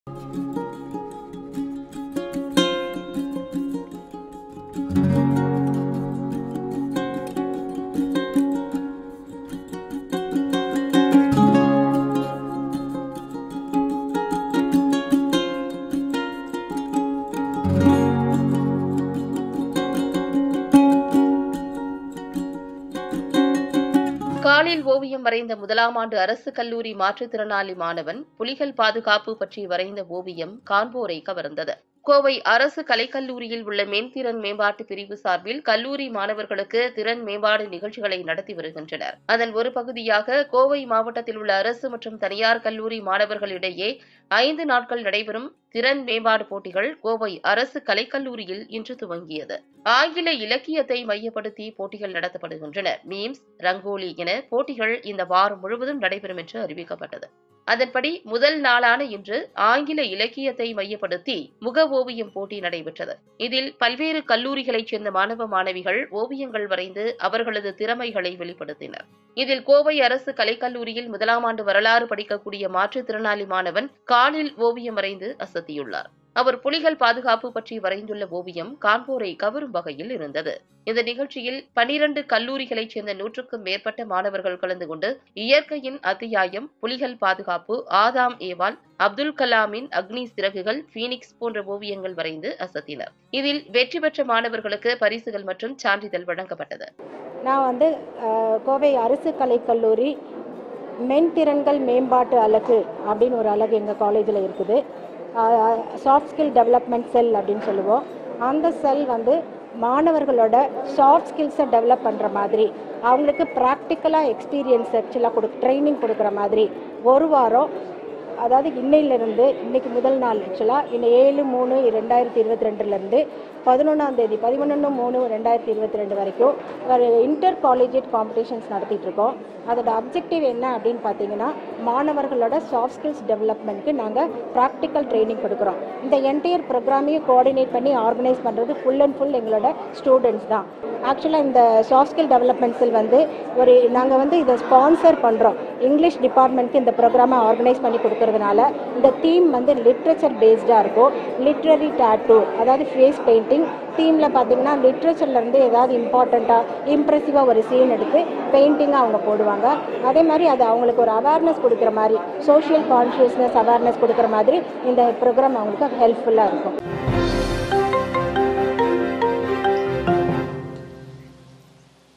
காலில் ஓவியம் வரைந்த முதலாம் ஆண்டு அரசு கல்லூரி மாற்றுத்திறனாளி மாணவன் புலிகள் பாதுகாப்பு பற்றி வரைந்த ஓவியம் காண்போரை கவர்ந்தது கோவை அரசு கலைக்கல்லூரியில் உள்ள மென்திறன் மேம்பாட்டு பிரிவு சார்பில் கல்லூரி மாணவர்களுக்கு திறன் மேம்பாடு நிகழ்ச்சிகளை நடத்தி வருகின்றனர் அதன் ஒரு பகுதியாக கோவை மாவட்டத்தில் உள்ள அரசு மற்றும் தனியார் கல்லூரி மாணவர்களிடையே ஐந்து நாட்கள் நடைபெறும் திறன் மேம்பாடு போட்டிகள் கோவை அரசு கலைக்கல்லூரியில் இன்று துவங்கியது ஆங்கில இலக்கியத்தை மையப்படுத்தி போட்டிகள் நடத்தப்படுகின்றன மீம்ஸ் ரங்கோலி என போட்டிகள் இந்த வாரம் முழுவதும் நடைபெறும் என்று அறிவிக்கப்பட்டது அதன்படி முதல் நாளான இன்று ஆங்கில இலக்கியத்தை மையப்படுத்தி முக ஓவியம் போட்டி நடைபெற்றது இதில் பல்வேறு கல்லூரிகளைச் சேர்ந்த மாணவ மாணவிகள் ஓவியங்கள் வரைந்து அவர்களது திறமைகளை வெளிப்படுத்தினர் இதில் கோவை அரசு கலைக்கல்லூரியில் முதலாம் ஆண்டு வரலாறு படிக்கக்கூடிய மாற்றுத்திறனாளி மாணவன் காலில் ஓவியம் வரைந்து அசத்தியுள்ளார் அவர் புலிகள் பாதுகாப்பு பற்றி வரைந்துள்ள ஓவியம் காண்போரை கவரும் வகையில் இருந்தது இந்த நிகழ்ச்சியில் பனிரண்டு கல்லூரிகளைச் சேர்ந்த நூற்றுக்கும் மேற்பட்ட மாணவர்கள் கலந்து கொண்டு இயற்கையின் அத்தியாயம் புலிகள் பாதுகாப்பு ஆதாம் ஏவால் அப்துல் கலாமின் அக்னி சிறகுகள் பீனிக்ஸ் போன்ற ஓவியங்கள் வரைந்து அசத்தினர் இதில் வெற்றி பெற்ற மாணவர்களுக்கு பரிசுகள் மற்றும் சான்றிதழ் வழங்கப்பட்டது நான் வந்து அஹ், கோவை அரசு கலைக்கல்லூரி மென்திறன்கள் மேம்பாட்டு அலகு அப்படின்னு ஒரு அலகு எங்கள் காலேஜில் இருக்குது சாஃப்ட் ஸ்கில் டெவலப்மெண்ட் செல் அப்படின்னு சொல்லுவோம் அந்த செல் வந்து மாணவர்களோட சாஃப்ட் ஸ்கில்ஸை டெவலப் பண்ணுற மாதிரி அவங்களுக்கு ப்ராக்டிக்கலாக எக்ஸ்பீரியன்ஸ் ஆக்சுவலாக கொடு ட்ரைனிங் கொடுக்குற மாதிரி ஒரு வாரம் அதாவது இன்னையிலிருந்து இன்னைக்கு முதல் நாள் ஆக்சுவலாக இன்னும் ஏழு மூணு ரெண்டாயிரத்தி இருபத்தி ரெண்டுலேருந்து பதினொன்றாம் தேதி பதினொன்று மூணு ரெண்டாயிரத்தி இருபத்தி ரெண்டு வரைக்கும் ஒரு இன்டர் காலேஜியட் காம்படிஷன்ஸ் நடத்திட்டு இருக்கோம் அதோட அப்ஜெக்டிவ் என்ன அப்படின்னு பார்த்தீங்கன்னா மாணவர்களோட சாஃப்ட் ஸ்கில்ஸ் டெவலப்மெண்ட்க்கு நாங்கள் ப்ராக்டிக்கல் ட்ரைனிங் கொடுக்குறோம் இந்த என்டையர் ப்ரோக்ராமையும் கோஆர்டினேட் பண்ணி ஆர்கனைஸ் பண்ணுறது ஃபுல் அண்ட் ஃபுல் எங்களோட ஸ்டூடெண்ட்ஸ் தான் ஆக்சுவலாக இந்த சாஃப்ட் ஸ்கில் டெவலப்மெண்ட் செல் வந்து ஒரு நாங்கள் வந்து இதை ஸ்பான்சர் பண்ணுறோம் இங்கிலீஷ் டிபார்ட்மெண்ட்க்கு இந்த ப்ரோக்ராமை ஆர்கனைஸ் பண்ணி கொடுக்கறதுனால இந்த தீம் வந்து லிட்ரேச்சர் பேஸ்டாக இருக்கும் லிட்ரரி டேட்டூ அதாவது ஃபேஸ் பெயிண்டிங் தீமில் பார்த்தீங்கன்னா லிட்ரேச்சர்லேருந்து ஏதாவது இம்பார்ட்டண்ட்டாக இம்ப்ரெசிவாக ஒரு சீன் எடுத்து பெயிண்டிங்காக அவங்க போடுவாங்க அதே மாதிரி அது அவங்களுக்கு ஒரு அவேர்னஸ் கொடுக்குற மாதிரி சோஷியல் கான்ஷியஸ்னஸ் அவேர்னஸ் கொடுக்குற மாதிரி இந்த ப்ரோக்ராம் அவங்களுக்கு ஹெல்ப்ஃபுல்லாக இருக்கும்